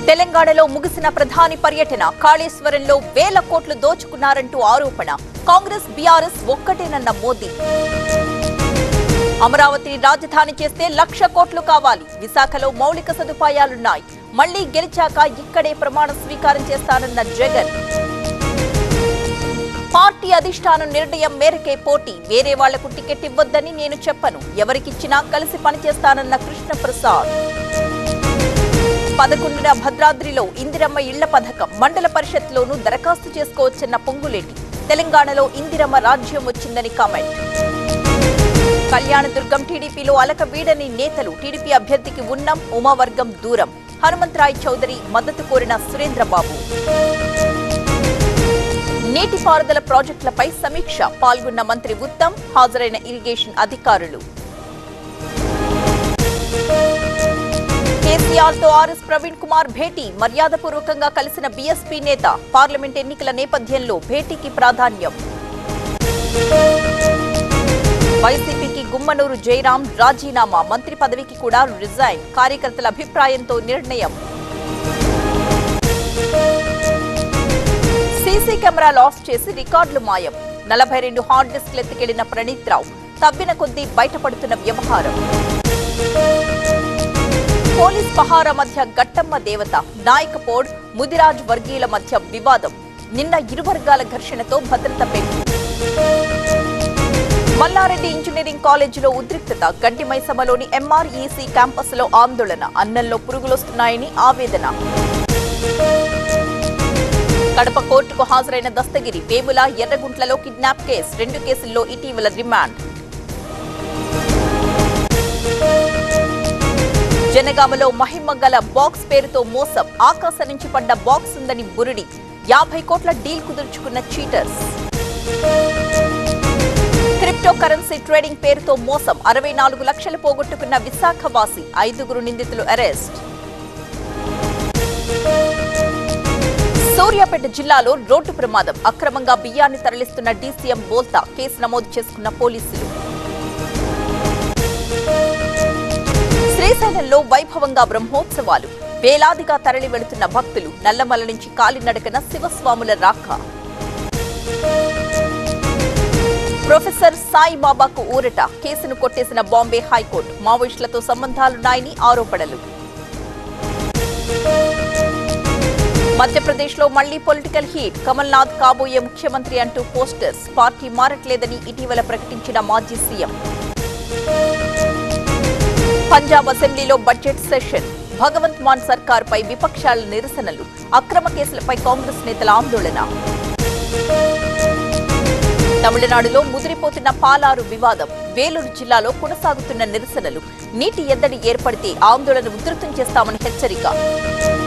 తెలంగాణలో ముగిసిన ప్రధాని పర్యటన కాళేశ్వరంలో వేల కోట్లు దోచుకున్నారంటూ ఆరోపణ కాంగ్రెస్ బీఆర్ఎస్ ఒక్కటేనన్న మోదీ అమరావతిని రాజధాని చేస్తే లక్ష కోట్లు కావాలి విశాఖలో మౌలిక సదుపాయాలున్నాయి మళ్లీ గెలిచాక ఇక్కడే ప్రమాణ స్వీకారం చేస్తానన్న జగన్ పార్టీ అధిష్టానం నిర్ణయం మేరకే పోటీ వేరే వాళ్లకు టికెట్ ఇవ్వొద్దని నేను చెప్పను ఎవరికిచ్చినా కలిసి పనిచేస్తానన్న కృష్ణప్రసాద్ పదకొండున భద్రాద్రిలో ఇందిరమ్మ ఇళ్ల పథకం మండల పరిషత్లోనూ దరఖాస్తు చేసుకోవచ్చన్న పొంగులేటి తెలంగాణలో ఇందిరమ్మ రాజ్యం వచ్చిందని కామెంట్ కళ్యాణదుర్గం టీడీపీలో అలక వీడని నేతలు టీడీపీ అభ్యర్థికి ఉన్నం ఉమావర్గం దూరం హనుమంతరాయ్ చౌదరి మద్దతు కోరిన సురేంద్రబాబు నీటిపారుదల ప్రాజెక్టులపై సమీక్ష పాల్గొన్న మంత్రి ఉత్తమ్ హాజరైన ఇరిగేషన్ అధికారులు కేసీఆర్ తో ఆర్ఎస్ ప్రవీణ్ కుమార్ భేటీ మర్యాదపూర్వకంగా కలిసిన బీఎస్పీ నేత పార్లమెంట్ ఎన్నికల నేపథ్యంలో భేటీకి ప్రాధాన్యం వైసీపీకి గుమ్మనూరు జయరాం రాజీనామా మంత్రి పదవికి కూడా రిజైన్ కార్యకర్తల అభిప్రాయంతో నిర్ణయం సీసీ కెమెరాలు ఆఫ్ చేసి రికార్డులు మాయం నలభై రెండు హార్డ్ డిస్క్లు ఎత్తుకెళ్లిన ప్రణీత్ రావు తవ్విన కొద్దీ బయటపడుతున్న వ్యవహారం పోలీస్ పహారా మధ్య గట్టమ్మ దేవత నాయకపోడ్ ముదిరాజ్ వర్గీయుల మధ్య వివాదం నిన్న ఇరు వర్గాల ఘర్షణతో భద్రత పెంపు మల్లారెడ్డి ఇంజనీరింగ్ కాలేజీలో ఉద్రిక్తత గడ్డి మైసమలోని ఎంఆర్ఈసీ క్యాంపస్ లో ఆందోళన అన్నంలో పురుగులొస్తున్నాయని ఆవేదన కడప కోర్టుకు హాజరైన దస్తగిరి వేముల ఎర్రగుంట్లలో కిడ్నాప్ కేసు రెండు కేసుల్లో ఇటీవల రిమాండ్ జనగామలో మహిమ గల బాక్స్ పేరుతో మోసం ఆకాశం నుంచి పడ్డ బాక్స్ ఉందని బురుడి యాభై కోట్ల డీల్ కుదుర్చుకున్న చీటర్స్ క్రిప్టో కరెన్సీ ట్రేడింగ్ పేరుతో మోసం అరవై నాలుగు లక్షలు పోగొట్టుకున్న విశాఖవాసి ఐదుగురు నిందితులు అరెస్ట్ సూర్యాపేట జిల్లాలో రోడ్డు ప్రమాదం అక్రమంగా బియ్యాన్ని తరలిస్తున్న డీసీఎం బోల్తా కేసు నమోదు చేసుకున్న పోలీసులు శ్రీశైలంలో వైభవంగా బ్రహ్మోత్సవాలు వేలాదిగా తరలి వెళుతున్న భక్తులు నల్లమల నుంచి కాలినడకన శివస్వాముల రాక ప్రొఫెసర్ సాయిబాబాకు ఊరట కేసును కొట్టేసిన బాంబే హైకోర్టు మావోయిస్టులతో సంబంధాలున్నాయని ఆరోపణలు మధ్యప్రదేశ్ లో మళ్లీ పొలిటికల్ హీట్ కమల్నాథ్ కాబోయే ముఖ్యమంత్రి అంటూ పోస్టర్స్ పార్టీ మారట్లేదని ఇటీవల ప్రకటించిన మాజీ సీఎం పంజాబ్ అసెంబ్లీలో బడ్జెట్ సెషన్ భగవంత్ మాన్ సర్కార్పై విపక్షాల నిరసనలు అక్రమ కేసులపై కాంగ్రెస్ నేతల ఆందోళన తమిళనాడులో ముదిరిపోతున్న పాలారు వివాదం వేలూరు జిల్లాలో కొనసాగుతున్న నిరసనలు నీటి ఎద్దడి ఏర్పడితే ఆందోళన ఉధృతం చేస్తామని హెచ్చరిక